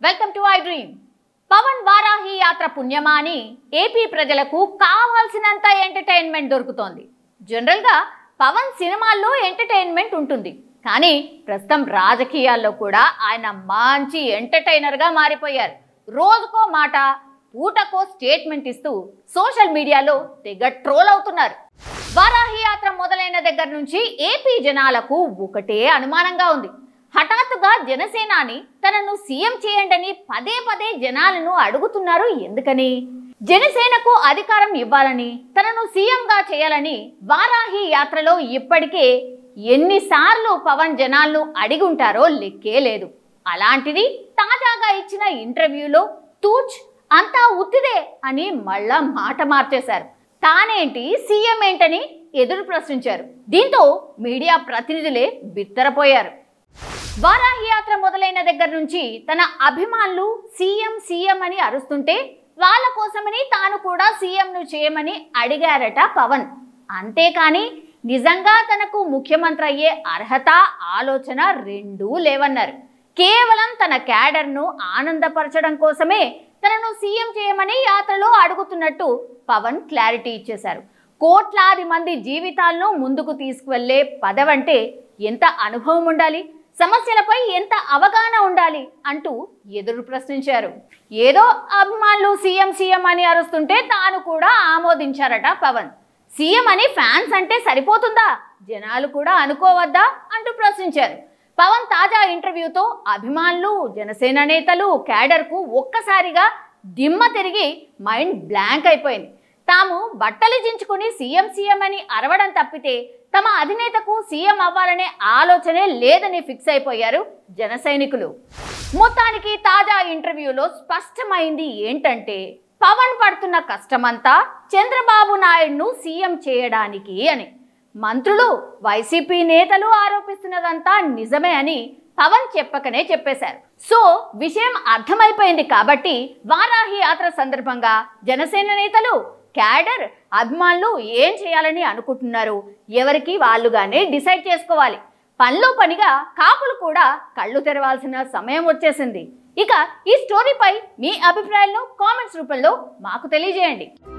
welcome to I dream Pawan Varahi యాత్ర పుణ్యమా అని ఏపీ ప్రజలకు కావాల్సినంత ఎంటర్టైన్మెంట్ దొరుకుతోంది జనరల్గా పవన్ సినిమాల్లో ఎంటర్టైన్మెంట్ ఉంటుంది కానీ ప్రస్తుతం రాజకీయాల్లో కూడా ఆయన మంచి ఎంటర్టైనర్గా మారిపోయారు రోజుకో మాట పూటకో స్టేట్మెంట్ ఇస్తూ సోషల్ మీడియాలో తెగ ట్రోల్ అవుతున్నారు వారాహి యాత్ర మొదలైన దగ్గర నుంచి ఏపీ జనాలకు ఒకటే అనుమానంగా ఉంది హఠాత్తుగా జనసేనాని తనను సీఎం చేయండని పదే పదే జనాలను అడుగుతున్నారు ఎందుకని జనసేనకు అధికారం ఇవ్వాలని తనను సీఎంగా చేయాలని వారాహి యాత్రలో ఇప్పటికే ఎన్నిసార్లు పవన్ జనాలను అడిగి ఉంటారో లెక్కే లేదు అలాంటిది తాజాగా ఇచ్చిన ఇంటర్వ్యూలో తూచ్ అంతా ఉత్తిదే అని మళ్ళా మాట మార్చేశారు తానేంటి సీఎం ఏంటని ఎదురు ప్రశ్నించారు దీంతో మీడియా ప్రతినిధులే బిత్తరపోయారు వారాహి యాత్ర మొదలైన దగ్గర నుంచి తన అభిమానులు సీఎం సీఎం అని అరుస్తుంటే వాళ్ళ కోసమని తాను కూడా సీఎంను చేయమని అడిగారట పవన్ అంతేకాని నిజంగా తనకు ముఖ్యమంత్రి అయ్యే అర్హత ఆలోచన రెండూ లేవన్నారు కేవలం తన క్యాడర్ను ఆనందపరచడం కోసమే తనను సీఎం చేయమని యాత్రలో అడుగుతున్నట్టు పవన్ క్లారిటీ ఇచ్చేశారు కోట్లాది మంది జీవితాలను ముందుకు తీసుకువెళ్లే పదవంటే ఎంత అనుభవం ఉండాలి సమస్యలపై ఎంత అవగాహన ఉండాలి అంటూ ఎదురు ప్రశ్నించారు ఏదో అభిమానులు సీఎం సీఎం అని అరుస్తుంటే తాను కూడా ఆమోదించారట పవన్ సీఎం అని ఫ్యాన్స్ అంటే సరిపోతుందా జనాలు కూడా అనుకోవద్దా అంటూ ప్రశ్నించారు పవన్ తాజా ఇంటర్వ్యూతో అభిమానులు జనసేన నేతలు క్యాడర్కు ఒక్కసారిగా దిమ్మ తిరిగి మైండ్ బ్లాంక్ అయిపోయింది తాము బట్టలు చించుకుని సీఎం సీఎం అని అరవడం తప్పితే తమ అధినేతకు సీఎం అవ్వాలనే ఆలోచనే లేదని ఫిక్స్ అయిపోయారు జన సైనికులు మొత్తానికి తాజా ఇంటర్వ్యూలో స్పష్టమైంది ఏంటంటే పవన్ పడుతున్న కష్టమంతా చంద్రబాబు నాయుడును సీఎం చేయడానికి అని మంత్రులు వైసీపీ నేతలు ఆరోపిస్తున్నదంతా నిజమే అని పవన్ చెప్పకనే చెప్పేశారు సో విషయం అర్థమైపోయింది కాబట్టి వారాహి యాత్ర సందర్భంగా జనసేన నేతలు క్యాడర్ అభిమానులు ఏం చేయాలని అనుకుంటున్నారు ఎవరికి వాళ్ళుగానే డిసైడ్ చేసుకోవాలి పనిలో పనిగా కాపులు కూడా కళ్ళు తెరవాల్సిన సమయం వచ్చేసింది ఇక ఈ స్టోరీపై మీ అభిప్రాయాలను కామెంట్స్ రూపంలో మాకు తెలియజేయండి